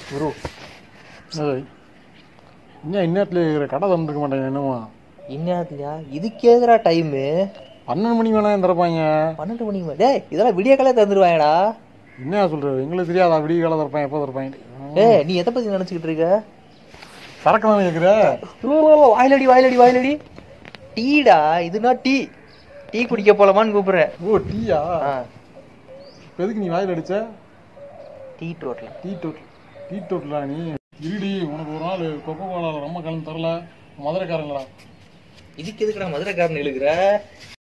bro ஏய் இன்னும் இந்நேரத்தில் இருக்கிற கடை திறந்துருக்க மாட்டேங்க என்னமா இந்நேரத்துலயா இதுக்கேதுடா டைமு பன்னெண்டு மணிக்கு வேணா திறப்பாங்க பன்னெண்டு மணிக்கு மேல டேய் இதெல்லாம் விடிய காலையில தந்துருவாங்கடா என்ன சொல்றது எங்களுக்கு தெரியாதா விடிய காலம் திறப்பாங்க எப்போ திறப்பாங்க ஏய் நீ எதை பத்தி நினைச்சுக்கிட்டு இருக்க சரக்கு தானே கேட்குற வாயிலடி வாயிலடி வாயிலடி டீடா இதுனா டீ டீ குடிக்க போலாமான்னு கூப்பிடுறேன் ஓ டீயா ஆ, இப்ப எதுக்கு நீ வாயில் அடிச்ச டீ டோட்டல் டீ டோட்டல் டீ டோட்டலா நீ இருடி உனக்கு ஒரு நாள் கொக்கோ கோலா ரொம்ப கலந்து தரல மதுரைக்காரங்களா இதுக்கு எதுக்குடா மதுரைக்காரன் இழுக்கிற